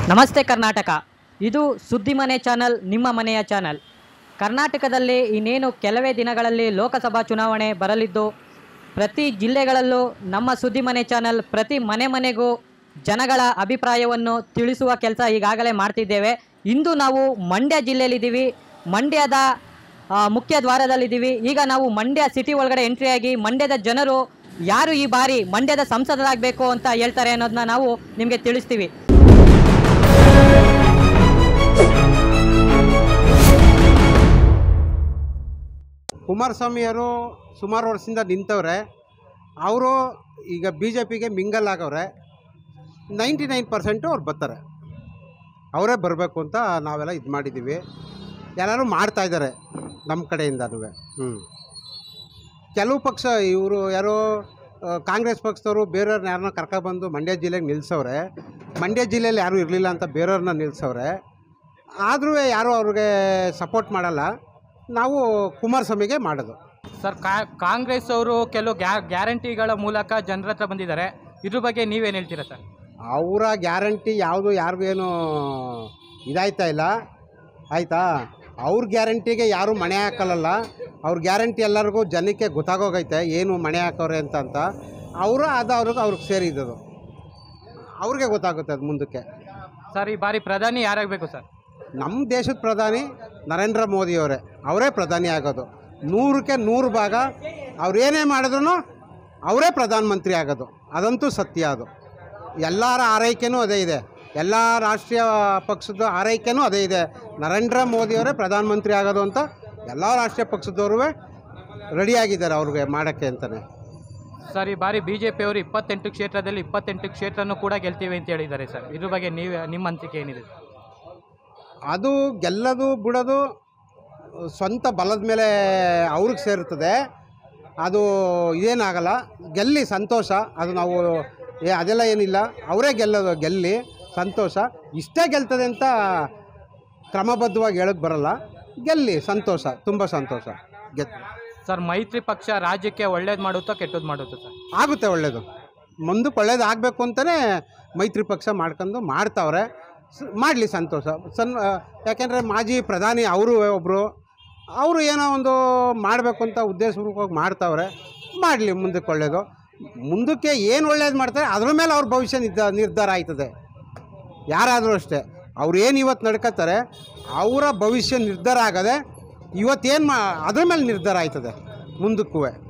ನಮಸ್ತೆ ಕರ್ನಾಟಕ ಇದು ಸುದ್ದಿ ಮನೆ ಚಾನಲ್ ನಿಮ್ಮ ಮನೆಯ ಚಾನಲ್ ಕರ್ನಾಟಕದಲ್ಲಿ ಇನ್ನೇನು ಕೆಲವೇ ದಿನಗಳಲ್ಲಿ ಲೋಕಸಭಾ ಚುನಾವಣೆ ಬರಲಿದ್ದು ಪ್ರತಿ ಜಿಲ್ಲೆಗಳಲ್ಲೂ ನಮ್ಮ ಸುದ್ದಿ ಮನೆ ಚಾನಲ್ ಪ್ರತಿ ಮನೆ ಮನೆಗೂ ಜನಗಳ ಅಭಿಪ್ರಾಯವನ್ನು ತಿಳಿಸುವ ಕೆಲಸ ಈಗಾಗಲೇ ಮಾಡ್ತಿದ್ದೇವೆ ಇಂದು ನಾವು ಮಂಡ್ಯ ಜಿಲ್ಲೆಯಲ್ಲಿದ್ದೀವಿ ಮಂಡ್ಯದ ಆ, ಮುಖ್ಯ ದ್ವಾರದಲ್ಲಿದ್ದೀವಿ ಈಗ ನಾವು ಮಂಡ್ಯ ಸಿಟಿ ಒಳಗಡೆ ಎಂಟ್ರಿ ಆಗಿ ಮಂಡ್ಯದ ಜನರು ಯಾರು ಈ ಬಾರಿ ಮಂಡ್ಯದ ಸಂಸದರಾಗಬೇಕು ಅಂತ ಹೇಳ್ತಾರೆ ಅನ್ನೋದನ್ನ ನಾವು ನಿಮಗೆ ತಿಳಿಸ್ತೀವಿ ಕುಮಾರಸ್ವಾಮಿಯವರು ಸುಮಾರು ವರ್ಷದಿಂದ ನಿಂತವ್ರೆ ಅವರು ಈಗ ಬಿ ಜೆ ಪಿಗೆ ಮಿಂಗಲ್ ಆಗವ್ರೆ ನೈಂಟಿ ನೈನ್ ಪರ್ಸೆಂಟು ಅವ್ರು ಬರ್ತಾರೆ ಅವರೇ ಬರಬೇಕು ಅಂತ ನಾವೆಲ್ಲ ಇದು ಮಾಡಿದ್ದೀವಿ ಎಲ್ಲರೂ ಮಾಡ್ತಾ ಇದ್ದಾರೆ ನಮ್ಮ ಕಡೆಯಿಂದನೂ ಹ್ಞೂ ಕೆಲವು ಪಕ್ಷ ಇವರು ಯಾರೋ ಆ, ಕಾಂಗ್ರೆಸ್ ಪಕ್ಷದವರು ಬೇರೆಯವ್ರನ್ನ ಯಾರನ್ನ ಕರ್ಕೊಬಂದು ಮಂಡ್ಯ ಜಿಲ್ಲೆಗೆ ನಿಲ್ಲಿಸವ್ರೆ ಮಂಡ್ಯ ಜಿಲ್ಲೆಯಲ್ಲಿ ಯಾರೂ ಇರಲಿಲ್ಲ ಅಂತ ಬೇರೆಯವ್ರನ್ನ ನಿಲ್ಲಿಸವ್ರೆ ಆದರೂ ಯಾರೂ ಅವ್ರಿಗೆ ಸಪೋರ್ಟ್ ಮಾಡಲ್ಲ ನಾವು ಕುಮಾರಸ್ವಾಮಿಗೆ ಮಾಡೋದು ಸರ್ ಕಾ- ಕಾಂಗ್ರೆಸ್ ಅವರು ಕೆಲವು ಗ್ಯಾ ಗ್ಯಾರಂಟಿಗಳ ಮೂಲಕ ಜನರ ಹತ್ರ ಬಂದಿದ್ದಾರೆ ಇದ್ರ ಬಗ್ಗೆ ನೀವೇನು ಹೇಳ್ತೀರಾ ಸರ್ ಅವರ ಗ್ಯಾರಂಟಿ ಯಾವುದು ಯಾರಿಗೂ ಏನು ಇದಾಯ್ತಾ ಇಲ್ಲ ಆಯಿತಾ ಅವ್ರ ಗ್ಯಾರಂಟಿಗೆ ಯಾರೂ ಮಣೆ ಹಾಕಲ್ಲ ಅವ್ರ ಗ್ಯಾರಂಟಿ ಎಲ್ಲರಿಗೂ ಜನಕ್ಕೆ ಗೊತ್ತಾಗೋಗೈತೆ ಏನು ಮಣೆ ಹಾಕೋರೆ ಅಂತ ಅಂತ ಅವರು ಅದು ಅವ್ರಿಗೆ ಅವ್ರಿಗೆ ಸೇರಿದ್ದು ಅವ್ರಿಗೆ ಗೊತ್ತಾಗುತ್ತೆ ಅದು ಮುಂದಕ್ಕೆ ಸರ್ ಈ ಬಾರಿ ಪ್ರಧಾನಿ ಯಾರಾಗಬೇಕು ಸರ್ ನಮ್ಮ ದೇಶದ ಪ್ರಧಾನಿ ನರೇಂದ್ರ ಮೋದಿಯವರೇ ಅವರೇ ಪ್ರಧಾನಿ ಆಗೋದು ನೂರಕ್ಕೆ ನೂರು ಭಾಗ ಅವ್ರು ಏನೇ ಮಾಡಿದ್ರು ಅವರೇ ಪ್ರಧಾನಮಂತ್ರಿ ಆಗೋದು ಅದಂತೂ ಸತ್ಯ ಅದು ಎಲ್ಲರ ಆರೈಕೆನೂ ಅದೇ ಇದೆ ಎಲ್ಲ ರಾಷ್ಟ್ರೀಯ ಪಕ್ಷದ ಆರೈಕೆನೂ ಅದೇ ಇದೆ ನರೇಂದ್ರ ಮೋದಿಯವರೇ ಪ್ರಧಾನಮಂತ್ರಿ ಆಗೋದು ಅಂತ ಎಲ್ಲ ರಾಷ್ಟ್ರೀಯ ಪಕ್ಷದವರು ರೆಡಿಯಾಗಿದ್ದಾರೆ ಅವ್ರಿಗೆ ಮಾಡೋಕ್ಕೆ ಅಂತಲೇ ಸರ್ ಈ ಬಾರಿ ಬಿ ಜೆ ಪಿಯವರು ಇಪ್ಪತ್ತೆಂಟು ಕ್ಷೇತ್ರದಲ್ಲಿ ಇಪ್ಪತ್ತೆಂಟು ಕ್ಷೇತ್ರನೂ ಕೂಡ ಗೆಲ್ತೀವಿ ಅಂತ ಹೇಳಿದ್ದಾರೆ ಸರ್ ಇದ್ರ ಬಗ್ಗೆ ನೀವು ನಿಮ್ಮ ಅನಿಸಿಕೆ ಏನಿದೆ ಅದು ಗೆಲ್ಲೋದು ಬಿಡೋದು ಸ್ವಂತ ಬಲದ ಮೇಲೆ ಅವ್ರಿಗೆ ಸೇರ್ತದೆ ಅದು ಇದೇನಾಗಲ್ಲ ಗೆಲ್ಲಿ ಸಂತೋಷ ಅದು ನಾವು ಏ ಅದೆಲ್ಲ ಏನಿಲ್ಲ ಅವರೇ ಗೆಲ್ಲೋದು ಗೆಲ್ಲಿ ಸಂತೋಷ ಇಷ್ಟೇ ಗೆಲ್ತದೆ ಅಂತ ಕ್ರಮಬದ್ಧವಾಗಿ ಹೇಳಕ್ಕೆ ಬರಲ್ಲ ಗೆಲ್ಲಿ ಸಂತೋಷ ತುಂಬ ಸಂತೋಷ ಗೆದ್ದು ಸರ್ ಮೈತ್ರಿ ಪಕ್ಷ ರಾಜ್ಯಕ್ಕೆ ಒಳ್ಳೇದು ಮಾಡುತ್ತೋ ಕೆಟ್ಟದ್ದು ಮಾಡುತ್ತೋ ಸರ್ ಆಗುತ್ತೆ ಒಳ್ಳೆಯದು ಮುಂದಕ್ಕೆ ಒಳ್ಳೇದು ಆಗಬೇಕು ಅಂತಲೇ ಮೈತ್ರಿ ಪಕ್ಷ ಮಾಡ್ಕೊಂಡು ಮಾಡ್ತಾವ್ರೆ ಮಾಡಲಿ ಸಂತೋಷ ಸನ್ ಯಾಕೆಂದರೆ ಮಾಜಿ ಪ್ರಧಾನಿ ಅವರು ಒಬ್ಬರು ಅವರು ಏನೋ ಒಂದು ಮಾಡಬೇಕು ಅಂತ ಉದ್ದೇಶಪೂರ್ವಕವಾಗಿ ಮಾಡ್ತಾವ್ರೆ ಮಾಡಲಿ ಮುಂದಕ್ಕೆ ಒಳ್ಳೆಯದು ಮುಂದಕ್ಕೆ ಏನು ಒಳ್ಳೇದು ಮಾಡ್ತಾರೆ ಅದ್ರ ಮೇಲೆ ಅವ್ರ ಭವಿಷ್ಯ ನಿರ್ಧಾರ ನಿರ್ಧಾರ ಆಯ್ತದೆ ಯಾರಾದರೂ ಅಷ್ಟೇ ಅವ್ರು ಏನು ಇವತ್ತು ನಡ್ಕೋತಾರೆ ಅವರ ಭವಿಷ್ಯ ನಿರ್ಧಾರ ಆಗದೆ ಇವತ್ತೇನು ಮಾ ಅದ್ರ ಮೇಲೆ ನಿರ್ಧಾರ ಆಯ್ತದೆ ಮುಂದಕ್ಕೂ